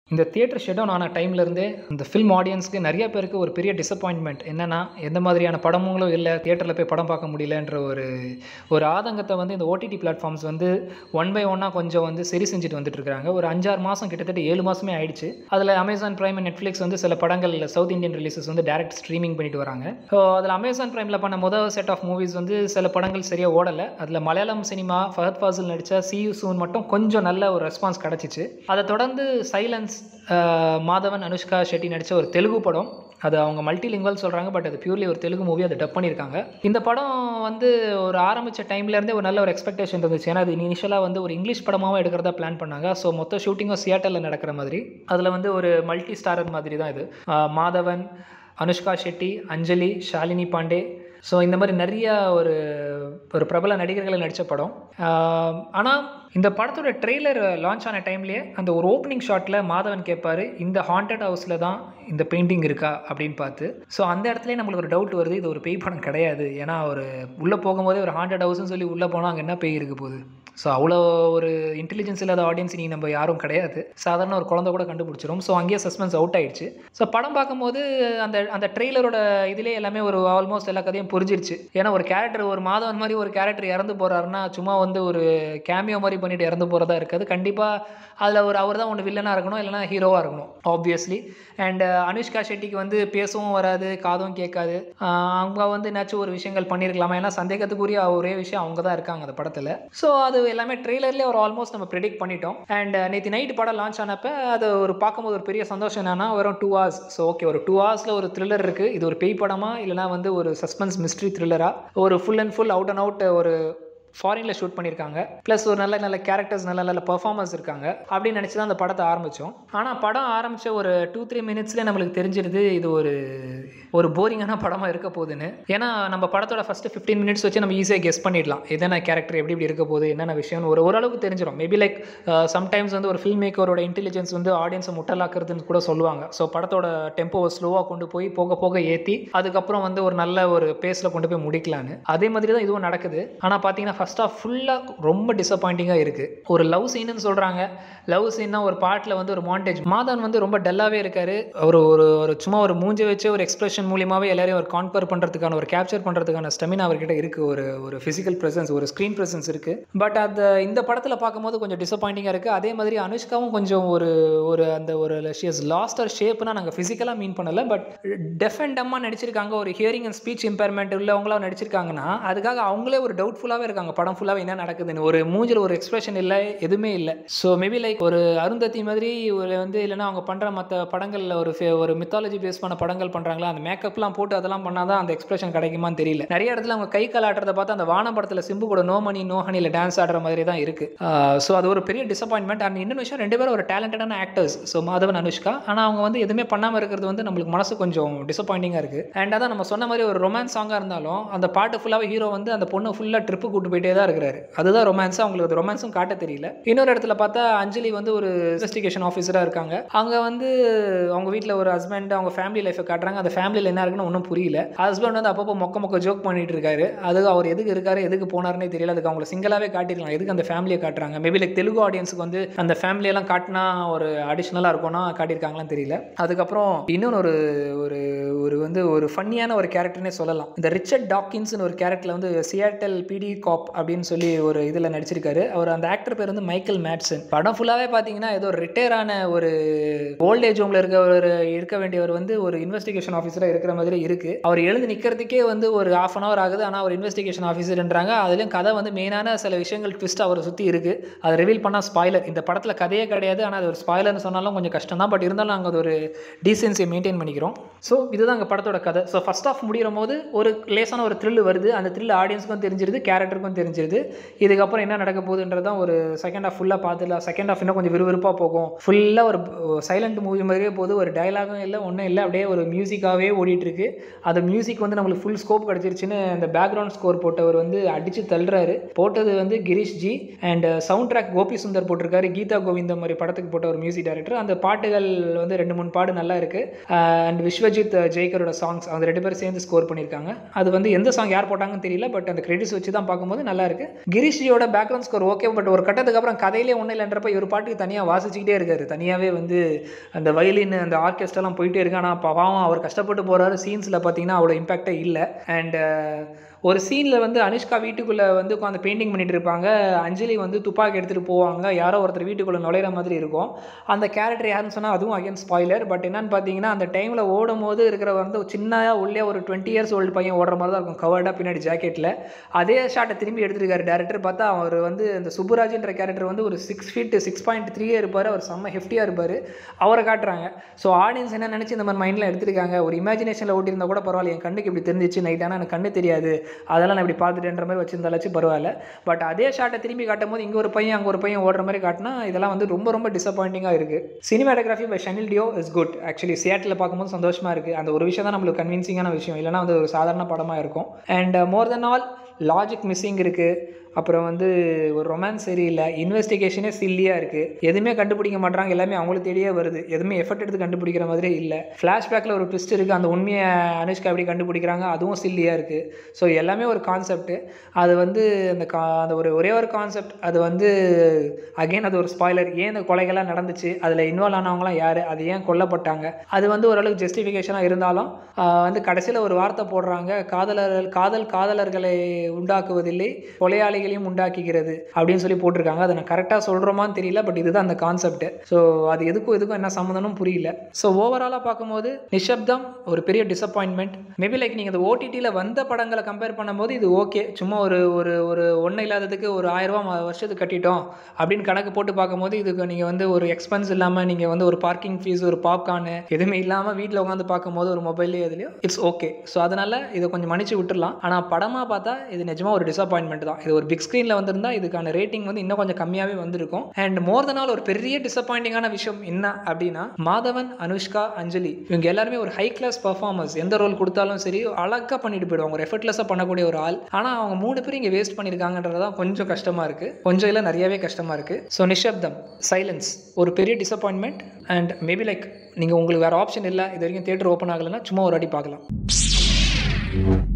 இந்த theatre shut down ஆன டைம்லேருந்தே இந்த ஃபில்ம் ஆடியன்ஸ்க்கு நிறைய பேருக்கு ஒரு பெரிய டிசப்பாயின்மெண்ட் என்னன்னா எந்த மாதிரியான படமுங்களும் இல்லை தியேட்டரில் போய் படம் பார்க்க முடியலன்ற ஒரு ஒரு ஆதங்கத்தை வந்து இந்த ஓடிடி பிளாட்ஃபார்ம்ஸ் வந்து ஒன் பை ஒன்னாக கொஞ்சம் வந்து சரி செஞ்சுட்டு வந்துட்டு இருக்காங்க ஒரு அஞ்சாறு மாதம் கிட்டத்தட்ட ஏழு மாதமே ஆயிடுச்சு அதில் அமேசான் பிரைம் நெட்ஃப்ளிக்ஸ் வந்து சில படங்கள் சவுத் இந்தியன் ரிலீசஸ் வந்து டேரக்ட் ஸ்ட்ரீமிங் பண்ணிட்டு வராங்க ஸோ அதில் அமேசான் பிரைமில் பண்ண முதல் செட் ஆஃப் மூவிஸ் வந்து சில படங்கள் சரியாக ஓடலை அதில் மலையாளம் சினிமா ஃபஹத் ஃபாசில் நடித்த சி யூ சூன் மட்டும் கொஞ்சம் நல்ல ஒரு ரெஸ்பான்ஸ் கிடச்சிச்சு அதை தொடர்ந்து சைலன்ஸ் மாதவன் அனுஷ்கா ஷெட்டி நடித்த ஒரு தெலுங்கு படம் அது அவங்க மல்டிலிங்குவல் சொல்கிறாங்க பட் அது பியூர்லி ஒரு தெலுங்கு மூவி அதை டப் பண்ணியிருக்காங்க இந்த படம் வந்து ஒரு ஆரம்பித்த டைம்லேருந்தே ஒரு நல்ல ஒரு எக்ஸ்பெக்டேஷன் இருந்துச்சு ஏன்னா அது இனிஷியலாக வந்து ஒரு இங்கிலீஷ் படமாகவும் எடுக்கிறதா பிளான் பண்ணாங்க ஸோ மொத்த ஷூட்டிங்கும் சியாட்டலில் நடக்கிற மாதிரி அதில் வந்து ஒரு மல்டி ஸ்டாரர் மாதிரி தான் இது ஆஹ் மாதவன் அனுஷ்கா ஷெட்டி அஞ்சலி ஷாலினி பாண்டே ஸோ இந்த மாதிரி நிறைய ஒரு ஒரு பிரபல நடிகர்களை நடித்த படம் ஆனால் இந்த படத்தோட ட்ரெய்லர் லான்ச் ஆன டைம்லேயே அந்த ஒரு ஓப்பனிங் ஷாட்டில் மாதவன் கேட்பாரு இந்த ஹாண்டட் ஹவுஸில் தான் இந்த பெயிண்டிங் இருக்கா அப்படின்னு பார்த்து ஸோ அந்த இடத்துலயே நம்மளுக்கு ஒரு டவுட் வருது இது ஒரு பேய் படம் கிடையாது ஏன்னா ஒரு உள்ளே போகும்போதே ஒரு ஹாண்டட் ஹவுஸ்னு சொல்லி உள்ளே போனால் அங்கே என்ன பேய் இருக்க போகுது ஸோ அவ்வளோ ஒரு இன்டெலிஜென்ஸ் இல்லாத ஆடியன்ஸ் நீ நம்ம யாரும் கிடையாது சாதாரண ஒரு குழந்தை கூட கண்டுபிடிச்சிரும் ஸோ அங்கேயே சஸ்பென்ஸ் அவுட் ஆயிடுச்சு ஸோ படம் பார்க்கும்போது அந்த அந்த ட்ரெய்லரோட இதிலே எல்லாமே ஒரு ஆல்மோஸ்ட் எல்லா கதையும் புரிஞ்சிருச்சு ஏன்னா ஒரு கேரக்டர் ஒரு மாதவன் மாதிரி ஒரு கேரக்டர் இறந்து போகிறாருன்னா சும்மா வந்து ஒரு கேமியோ மாதிரி பண்ணிட்டு இறந்து போகிறதா இருக்காது கண்டிப்பாக அதில் ஒரு அவர் தான் ஒன்று வில்லனாக இருக்கணும் இல்லைனா ஹீரோவாக இருக்கணும் ஆப்வியஸ்லி அண்ட் அனுஷ்கா ஷெட்டிக்கு வந்து பேசவும் வராது காதும் கேட்காது ஆஹ் அவங்க வந்து என்னாச்சும் ஒரு விஷயங்கள் பண்ணியிருக்கலாமா ஏன்னா சந்தேகத்துக்குரிய ஒரே விஷயம் அவங்க தான் இருக்காங்க அந்த படத்தில் ஸோ அது எல்லாமே ட்ரெய்லர்லேயே ஒரு ஆல்மோஸ்ட் நம்ம ப்ரெடிக்ட் பண்ணிட்டோம் அண்ட் நேற்று நைட் படம் லான்ச் ஆனப்போ அது ஒரு பார்க்கும்போது ஒரு பெரிய சந்தோஷம் என்னன்னா வெறும் டூ ஹவர்ஸ் ஸோ ஓகே ஒரு டூ ஹவர்ஸில் ஒரு த்ரில்லர் இருக்குது இது ஒரு பேய் படமா இல்லைனா வந்து ஒரு சஸ்பென்ஸ் மிஸ்ட்ரி த்ரில்லராக ஒரு full and full out and out ஒரு ஃபாரினில் ஷூட் பண்ணியிருக்காங்க ப்ளஸ் ஒரு நல்ல நல்ல கேரக்டர்ஸ் நல்ல நல்ல பர்ஃபார்மன்ஸ் இருக்காங்க அப்படின்னு நினச்சி தான் அந்த படத்தை ஆரம்பித்தோம் ஆனால் படம் ஆரம்பித்த ஒரு டூ த்ரீ மினிட்ஸ்லேயே நம்மளுக்கு தெரிஞ்சிருது இது ஒரு ஒரு போரிங்கான படமாக இருக்க போகுதுன்னு ஏன்னா நம்ம படத்தோட ஃபஸ்ட்டு ஃபிஃப்டீன் மினிட்ஸ் வச்சு நம்ம ஈஸியாக கெஸ் பண்ணிடலாம் என்னென்ன கேரக்டர் எப்படி எப்படி இருக்க போகுது என்னென்ன விஷயம்னு ஒரு ஓரளவுக்கு தெரிஞ்சிடும் மேபி லைக் சம்டைம்ஸ் வந்து ஒரு ஃபில்ம் மேக்கரோட இன்டெலிஜென்ஸ் வந்து ஆடியன்ஸை முட்டலாக்குறதுன்னு கூட சொல்லுவாங்க ஸோ படத்தோட டெம்போவை ஸ்லோவாக கொண்டு போய் போக போக ஏற்றி அதுக்கப்புறம் வந்து ஒரு நல்ல ஒரு பேஸில் கொண்டு போய் முடிக்கலான்னு அதே மாதிரி தான் இதுவும் நடக்குது ஆனால் பார்த்தீங்கன்னா ஃபர்ஸ்ட் ஆஃப் ஃபுல்லாக ரொம்ப டிசப்பாயிண்டிங்காக இருக்குது ஒரு லவ் சீனுன்னு சொல்கிறாங்க லவ் சீன்னா ஒரு பாட்டில் வந்து ஒரு மாண்டேஜ் மாதவன் வந்து ரொம்ப டல்லாகவே இருக்காரு அவர் ஒரு ஒரு சும்மா ஒரு மூஞ்ச வச்சு ஒரு எக்ஸ்பிரஷன் மூலியமாகவே எல்லாரையும் ஒரு கான்கர் பண்ணுறதுக்கான ஒரு கேப்சர் பண்ணுறதுக்கான ஸ்டெமினா அவர்கிட்ட இருக்குது ஒரு ஒரு ஃபிசிக்கல் ப்ரெசன்ஸ் ஒரு ஸ்க்ரீன் ப்ரெசன்ஸ் இருக்குது பட் அந்த இந்த படத்தில் பார்க்கும்போது கொஞ்சம் டிசப்பாயிண்டிங்காக இருக்குது அதே மாதிரி அனுஷ்காவும் கொஞ்சம் ஒரு ஒரு அந்த ஒரு ஷியஸ் லாஸ்ட் ஒரு ஷேப்னா நாங்கள் ஃபிசிக்கலாக மீன் பண்ணலை பட் டெஃப் அண்ட் டம்மாக நடிச்சிருக்காங்க ஒரு ஹியரிங் அண்ட் ஸ்பீச் இம்பேர்மெண்ட் உள்ளவங்களாம் நடிச்சிருக்காங்கன்னா அதுக்காக அவங்களே ஒரு டவுட்ஃபுல்லாகவே இருக்காங்க படம் ஃபுல்லாகவே என்ன நடக்குதுன்னு ஒரு மூஞ்சில் ஒரு எக்ஸ்பிரஷன் இல்லை எதுவுமே இல்லை ஸோ மேபி லைக் ஒரு அருந்ததி மாதிரி ஒரு வந்து இல்லைன்னா அவங்க பண்ணுற மற்ற படங்களில் ஒரு fe- ஒரு மித்தாலஜி பேஸ் பண்ண படங்கள் பண்ணுறாங்களா அந்த மேக்கப்லாம் போட்டு அதெல்லாம் பண்ணால் தான் அந்த எக்ஸ்பிரஷன் கிடைக்குமான்னு தெரியல நிறைய இடத்துல அவங்க கை கால் ஆட்டுறத பார்த்து அந்த வானம் படத்தில் சிம்பு கூட நோ மணி நோ ஹனியில் டான்ஸ் ஆடுற மாதிரி தான் இருக்குது ஸோ அது ஒரு பெரிய டிசப்பாயின்மெண்ட் அண்ட் இன்னொரு விஷயம் ரெண்டு பேரும் ஒரு டேலண்டடான ஆக்டர்ஸ் ஸோ மாதவன் அனுஷ்கா ஆனால் அவங்க வந்து எதுவுமே பண்ணாமல் இருக்கிறது வந்து நம்மளுக்கு மனசு கொஞ்சம் டிசப்பாயிண்டிங்காக இருக்குது அண்ட் அதான் நம்ம சொன்ன மாதிரி ஒரு ரொமான்ஸ் சாங்காக இருந்தாலும் அந்த பாட்டு ஃபுல்லாகவே ஹீரோ வந்து அந்த பொண்ணு ஃபுல்லாக ட்ரிப்பு கூட்டு போயிட்டே தான் இருக்கிறாரு அதுதான் ரொமான்ஸ் அவங்களுக்கு அது ரொமான்ஸும் காட்ட தெரியல இன்னொரு இடத்துல பார்த்தா அஞ்சலி வந்து ஒரு இன்வெஸ்டிகேஷன் ஆஃபீஸராக இருக்காங்க அங்கே வந்து அவங்க வீட்டில் ஒரு ஹஸ்பண்ட் அவங்க ஃபேமிலி லைஃப்பை காட்டுறாங்க அந்த ஃபேமிலியில் என்ன இருக்குன்னு ஒன்றும் புரியல ஹஸ்பண்ட் வந்து அப்பப்போ மொக்க மொக்க ஜோக் பண்ணிட்டு இருக்காரு அது அவர் எதுக்கு இருக்காரு எதுக்கு போனாருன்னே தெரியல அதுக்கு அவங்கள சிங்கிளாகவே காட்டிருக்கலாம் எதுக்கு அந்த ஃபேமிலியை காட்டுறாங்க மேபி லைக் தெலுங்கு ஆடியன்ஸுக்கு வந்து அந்த ஃபேமிலியெல்லாம் காட்டினா ஒரு அடிஷ்னலாக இருக்கும்னா காட்டியிருக்காங்களான்னு தெரியல அதுக்கப்புறம் இன்னொன்று ஒரு ஒரு ஒரு வந்து ஒரு ஃபன்னியான ஒரு கேரக்டர்னே சொல்லலாம் இந்த ரிச்சர்ட் டாக்கின்ஸ்னு ஒரு கேரக்டரில் வந்து சியாட்டல் பிடி காப் அப்படின்னு சொல்லி ஒரு இதில் நடிச்சிருக்காரு அவர் அந்த ஆக்டர் பேர் வந்து மைக்கேல் மேட்சன் படம் ஃபுல்லாகவே பார்த்தீங்கன்னா ஏதோ ரிட்டையர் ஆன ஒரு ஓல்டேஜ் ஹோமில் இருக்க ஒரு இருக்க வேண்டியவர் வந்து ஒரு இன்வெஸ்டிகேஷன் ஆஃபீஸராக இருக்கிற மாதிரி இருக்கு அவர் எழுந்து நிற்கிறதுக்கே வந்து ஒரு half அன் hour ஆகுது ஆனால் அவர் இன்வெஸ்டிகேஷன் ஆஃபீஸர்ன்றாங்க அதுலேயும் கதை வந்து மெயினான சில விஷயங்கள் ட்விஸ்ட் அவரை சுற்றி இருக்கு அதை ரிவீல் பண்ணால் ஸ்பாய்லர் இந்த படத்தில் கதையே கிடையாது ஆனால் அது ஒரு ஸ்பாய்லர்னு சொன்னாலும் கொஞ்சம் கஷ்டம் தான் பட் இருந்தாலும் நாங்கள் அது ஒரு டீசென்சியை மெயின்டைன் பண்ணிக்கிறோம் ஸோ இதுதான் அங்கே படத்தோட கதை ஸோ ஃபர்ஸ்ட் ஆஃப் முடிகிற போது ஒரு லேசான ஒரு த்ரில் வருது அந்த த்ரில் ஆடியன்ஸுக்கும் தெரிஞ்சிருது கேரக்டருக்கும் தெரிஞ்சிருது இதுக்கப்புறம் என்ன நடக்க போகுதுன்றதான் ஒரு செகண்ட் ஆஃப் ஃபுல்லாக பார்த்துல செகண்ட் ஆஃப் இன்னும் கொஞ்சம் விறுவிறுப்பாக போகும் ஃபுல்லாக ஒரு சைலண்ட் மூவி மாதிரியே போகுது ஒரு டயலாகும் இல்லை ஒன்றும் இல்லை அப்படியே ஒரு மியூசிக்காகவே ஓடிட்டு இருக்கு அந்த மியூசிக் வந்து நம்மளுக்கு ஃபுல் ஸ்கோப் கிடச்சிருச்சுன்னு அந்த பேக்ரவுண்ட் ஸ்கோர் போட்டவர் வந்து அடித்து தள்ளுறாரு போட்டது வந்து Gireesh G and sound track Gopi Sundar போட்டிருக்காரு கீதா கோவிந்தம் மாதிரி படத்துக்கு போட்ட ஒரு மியூசிக் டைரக்டர் அந்த பாட்டுகள் வந்து ரெண்டு மூணு பாடு நல்லா இருக்கு அண்ட் விஸ்வஜித் ஜெய்கரோட சாங்ஸ் அவங்க ரெண்டு பேரும் சேர்ந்து ஸ்கோர் பண்ணியிருக்காங்க அது வந்து எந்த சாங் யார் போட்டாங்கன்னு தெரியல பட் அந்த கிரெடிட்ஸ் வச்சு தான் பார்க்கும்போது நல்லா இருக்கு கிரீஷ்ஜியோட பேக்ரவுண்ட் ஸ்கோர் ஓகே பட் ஒரு கட்டத்துக்கு அப்புறம் கதையிலே ஒன்றும் இல்லைன்றப்ப இவர் பாட்டுக்கு தனியாக வாசிச்சுக்கிட்டே இருக்காரு தனியாகவே வந்து அந்த வயலின் அந்த ஆர்கெஸ்ட்ராலாம் போயிட்டே இருக்கு ஆனால் பாவம் அவர் கஷ்டப்பட்டு போகிறாரு சீன்ஸில் பார்த்தீங்கன்னா அவ்வளோ இம்பாக்டே இல்லை அண்ட் ஒரு சீனில் வந்து அனுஷ்கா வீட்டுக்குள்ளே வந்து உட்காந்து பெயிண்டிங் பண்ணிட்டு இருப்பாங்க அஞ்சலி வந்து துப்பாக்கி எடுத்துகிட்டு போவாங்க யாரோ ஒருத்தர் வீட்டுக்குள்ளே நுழையிற மாதிரி இருக்கும் அந்த கேரக்டர் யாருன்னு சொன்னால் அதுவும் அகைன் ஸ்பாய்லர் பட் என்னன்னு பார்த்தீங்கன்னா அந்த டைமில் ஓடும் போது இருக்கிற வந்து சின்னதாக உள்ளே ஒரு டுவெண்ட்டி இயர்ஸ் ஓல்டு பையன் ஓடுற மாதிரி தான் இருக்கும் கவர்டாக பின்னாடி ஜாக்கெட்டில் அதே ஷாட்டை திரும்பி எடுத்திருக்காரு டேரக்டர் பார்த்தா அவர் வந்து அந்த சுப்புராஜ்ன்ற கேரக்டர் வந்து ஒரு சிக்ஸ் ஃபீட் சிக்ஸ் பாயிண்ட் த்ரீயே இருப்பார் அவர் செம்ம ஹெஃப்டியாக இருப்பார் அவரை காட்டுறாங்க ஸோ ஆடியன்ஸ் என்ன நினச்சி இந்த மாதிரி மைண்டில் எடுத்திருக்காங்க ஒரு இமேஜினேஷனில் ஓட்டியிருந்தா கூட பரவாயில்ல என் கண்ணுக்கு இப்படி தெரிஞ்சிச்சு நைட் ஆனால் எனக்கு கண்ணு தெரியாது அதெல்லாம் நான் இப்படி பார்த்துட்டேன்ற மாதிரி வச்சிருந்தாலாச்சும் பரவாயில்ல பட் அதே ஷாட்டை திரும்பி காட்டும் போது இங்கே ஒரு பையன் அங்கே ஒரு பையன் ஓடுற மாதிரி காட்டினா இதெல்லாம் வந்து ரொம்ப ரொம்ப டிசப்பாயிண்டிங்காக இருக்குது cinematography by Shanil Deo is good actually Seattle பார்க்கும்போது சந்தோஷமாக இருக்குது அந்த ஒரு விஷயம் தான் நம்மளுக்கு கன்வின்சிங்கான விஷயம் இல்லைனா வந்து ஒரு சாதாரண படமாக இருக்கும் and more then all logic missing இருக்குது அப்புறம் வந்து ஒரு ரொமான்ஸ் சரியில்லை இன்வெஸ்டிகேஷனே சில்லியாக இருக்குது எதுவுமே கண்டுபிடிக்க மாட்டாங்க எல்லாமே அவங்களுக்கு தேடியே வருது எதுவுமே எஃபர்ட் எடுத்து கண்டுபிடிக்கிற மாதிரியே இல்லை ஃப்ளாஷ்பேக்கில் ஒரு ட்விஸ்ட் இருக்குது அந்த உண்மையை அனுஷ்கா எப்படி கண்டுபிடிக்கிறாங்க அதுவும் சில்லியாக இருக்குது ஸோ எல்லாமே ஒரு கான்செப்ட் அது வந்து அந்த கா அந்த ஒரு ஒரே ஒரு கான்செப்ட் அது வந்து அகைன் அது ஒரு ஸ்பாய்லர் ஏன் இந்த கொலைகள்லாம் நடந்துச்சு அதில் இன்வால்வ் ஆனவங்களாம் யார் அது ஏன் கொல்லப்பட்டாங்க அது வந்து ஓரளவுக்கு ஜஸ்டிஃபிகேஷனாக இருந்தாலும் ஆஹ் வந்து கடைசியில் ஒரு வார்த்தை போடுறாங்க காதலர்கள் காதல் காதலர்களை உண்டாக்குவதில்லை கொலையாளிகளையும் உண்டாக்குகிறது அப்படின்னு சொல்லி போட்டிருக்காங்க அதை நான் கரெக்டாக சொல்கிறோமான்னு தெரியல பட் இதுதான் அந்த கான்செப்ட் ஸோ அது எதுக்கும் எதுக்கும் என்ன சம்மந்தமும் புரியல ஸோ ஓவராலாக பார்க்கும்போது நிஷப்தம் ஒரு பெரிய டிசப்பாயின்மெண்ட் மேபி லைக் நீங்கள் இந்த ஓடிடியில் வந்த படங்களை கம்பேர் பண்ணும்போது இது ஓகே சும்மா ஒரு ஒரு ஒரு ஒன்றும் இல்லாததுக்கு ஒரு ஆயிரம் ரூபாய் வருஷத்துக்கு கட்டிட்டோம் அப்படின்னு கணக்கு போட்டு பார்க்கும்போது இதுக்கு நீங்கள் வந்து ஒரு எக்ஸ்பென்ஸ் இல்லாமல் நீங்கள் வந்து ஒரு பார்க்கிங் ஃபீஸ் ஒரு பாப்கார்னு எதுவுமே இல்லாமல் வீட்டில் உட்காந்து பார்க்கும்போது ஒரு மொபைல்லையோ எதுலையோ இட்ஸ் ஓகே ஸோ அதனால் இதை கொஞ்சம் மன்னிச்சு விட்டுறலாம் ஆனால் படமாக பார்த்தா இது நிஜமாக ஒரு டிசப்பாயின்மெண்ட் தான் இது ஒரு பிக் ஸ்க்ரீனில் வந்திருந்தா இதுக்கான ரேட்டிங் வந்து இன்னும் கொஞ்சம் கம்மியாகவே வந்திருக்கும் அண்ட் மோர் தென் ஆல் ஒரு பெரிய டிசப்பாயிண்டிங்கான விஷயம் என்ன அப்படின்னா மாதவன் அனுஷ்கா அஞ்சலி இவங்க எல்லாருமே ஒரு ஹை கிளாஸ் பர்ஃபார்மன்ஸ் எந்த ரோல் கொடுத்தாலும் சரி அழகாக பண்ணிட்டு போயிடுவாங்க ஒரு எஃபர்ட்லெஸ்ஸாக பண்ணக்கூடிய ஒரு ஆள் ஆனால் அவங்க மூணு பேரும் இங்கே வேஸ்ட் பண்ணியிருக்காங்கன்றது தான் கொஞ்சம் கஷ்டமாக இருக்குது கொஞ்சம் இல்லை நிறையவே கஷ்டமாக இருக்குது ஸோ நிஷப்தம் சைலன்ஸ் ஒரு பெரிய டிசப்பாயின்மெண்ட் அண்ட் மேபி லைக் நீங்கள் உங்களுக்கு வேறு ஆப்ஷன் இல்லை இது வரைக்கும் தேட்டர் ஓப்பன் ஆகலைன்னா சும்மா ஒரு அடி பார்க்கலாம்